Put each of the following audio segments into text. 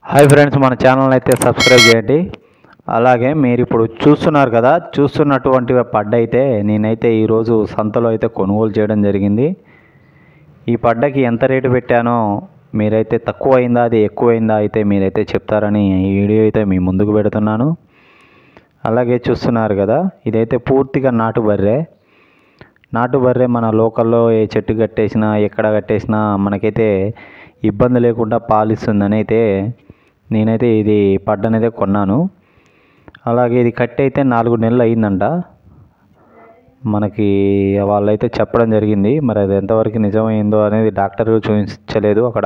hi friends మన channel అయితే subscribe చేయండి అలాగే మీరు ఇప్పుడు చూస్తున్నారు కదా చూస్తున్నటువంటి పడ్డ అయితే నేనైతే ఈరోజు సంతలో అయితే కొనుగోలు చేయడం జరిగింది ఈ పడ్డకి ఎంత రేటు పెట్టానో మీరైతే తక్కువ అయిందా అది ఎక్కువ అయిందా అయితే మీరైతే చెప్తారని ఈ వీడియో అయితే మీ ముందుకు పెడుతున్నాను అలాగే చూస్తున్నారు కదా ఇదైతే పూర్తిగా నాటు బర్రె నాటు బర్రె మన లోకల్లో ఏ చెట్టు కట్టేసినా ఎక్కడ కట్టేసినా మనకైతే ఇబ్బంది లేకుండా పాలిస్తుందని అయితే నేనైతే ఇది పడ్డనైతే కొన్నాను అలాగే ఇది కట్టి అయితే నాలుగు నెలలు అయిందంట మనకి వాళ్ళైతే చెప్పడం జరిగింది మరి అది ఎంతవరకు నిజమైందో అనేది డాక్టర్ చూపించలేదు అక్కడ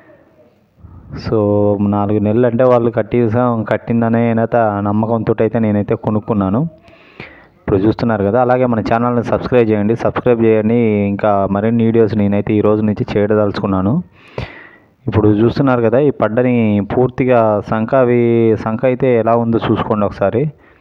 సో నాలుగు నెలలు అంటే వాళ్ళు కట్టి కట్టిందనే అయితే నమ్మకంతో అయితే నేనైతే కొనుక్కున్నాను ఇప్పుడు చూస్తున్నారు కదా అలాగే మన ఛానల్ని సబ్స్క్రైబ్ చేయండి సబ్స్క్రైబ్ చేయండి ఇంకా మరిన్ని వీడియోస్ నేనైతే ఈ రోజు నుంచి చేయదలుచుకున్నాను ఇప్పుడు చూస్తున్నారు కదా ఈ పడ్డని పూర్తిగా సంఖ అవి సంఖ అయితే ఎలా ఉందో చూసుకోండి ఒకసారి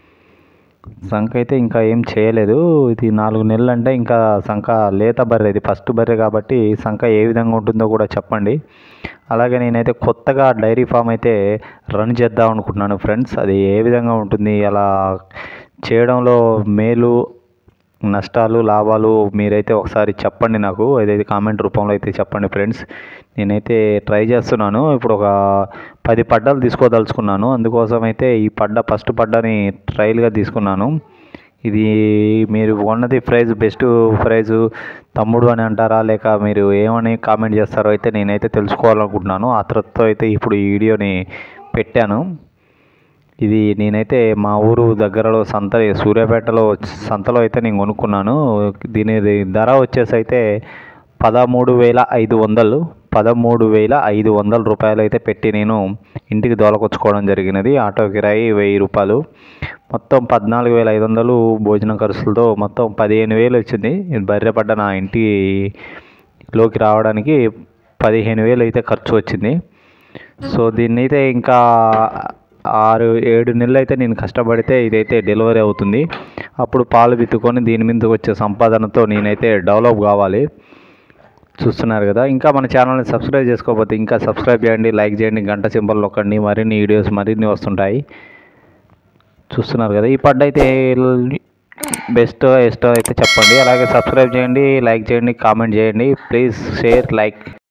సంఖ అయితే ఇంకా ఏం చేయలేదు ఇది నాలుగు నెలలు అంటే ఇంకా సంఖ లేత బర్రె ఇది ఫస్ట్ బర్రె కాబట్టి సంఖ ఏ విధంగా ఉంటుందో కూడా చెప్పండి అలాగే నేనైతే కొత్తగా డైరీ ఫామ్ అయితే రన్ చేద్దాం అనుకుంటున్నాను ఫ్రెండ్స్ అది ఏ విధంగా ఉంటుంది అలా చేయడంలో మేలు నష్టాలు లాభాలు మీరైతే ఒకసారి చెప్పండి నాకు ఏదైతే కామెంట్ రూపంలో అయితే చెప్పండి ఫ్రెండ్స్ నేనైతే ట్రై చేస్తున్నాను ఇప్పుడు ఒక పది పడ్డలు తీసుకోదలుచుకున్నాను అందుకోసం అయితే ఈ పడ్డ ఫస్ట్ పడ్డని ట్రయల్గా తీసుకున్నాను ఇది మీరు కొన్నది ప్రైజ్ బెస్ట్ ప్రైజ్ తమ్ముడు అని అంటారా లేక మీరు ఏమని కామెంట్ చేస్తారో అయితే నేనైతే తెలుసుకోవాలనుకుంటున్నాను ఆ తర్వాత అయితే ఇప్పుడు ఈ వీడియోని పెట్టాను ఇది నేనైతే మా ఊరు దగ్గరలో సంత సూర్యాపేటలో సంతలో అయితే నేను కొనుక్కున్నాను దీని ధర వచ్చేసి అయితే పదమూడు వేల ఐదు వందలు పదమూడు వేల ఐదు వందల రూపాయలు అయితే పెట్టి నేను ఇంటికి దోలకొచ్చుకోవడం జరిగినది ఆటో కిరాయి వెయ్యి రూపాయలు మొత్తం పద్నాలుగు వేల ఐదు వందలు భోజన ఖర్చులతో మొత్తం పదిహేను వేలు వచ్చింది బర్రె పడ్డ నా ఇంటిలోకి రావడానికి పదిహేను వేలు అయితే ఖర్చు వచ్చింది సో దీన్ని అయితే ఇంకా ఆరు ఏడు నెలలు అయితే నేను కష్టపడితే ఇదైతే డెలివరీ అవుతుంది అప్పుడు పాలు విత్తుకొని దీని మీదకి వచ్చే సంపాదనతో నేనైతే డెవలప్ కావాలి చూస్తున్నారు కదా ఇంకా మన ఛానల్ని సబ్స్క్రైబ్ చేసుకోకపోతే ఇంకా సబ్స్క్రైబ్ చేయండి లైక్ చేయండి గంట సింబల్ నొక్కండి మరిన్ని వీడియోస్ మరిన్ని వస్తుంటాయి చూస్తున్నారు కదా ఈ పడ్డ అయితే బెస్ట్ ఎస్ట్ అయితే చెప్పండి అలాగే సబ్స్క్రైబ్ చేయండి లైక్ చేయండి కామెంట్ చేయండి ప్లీజ్ షేర్ లైక్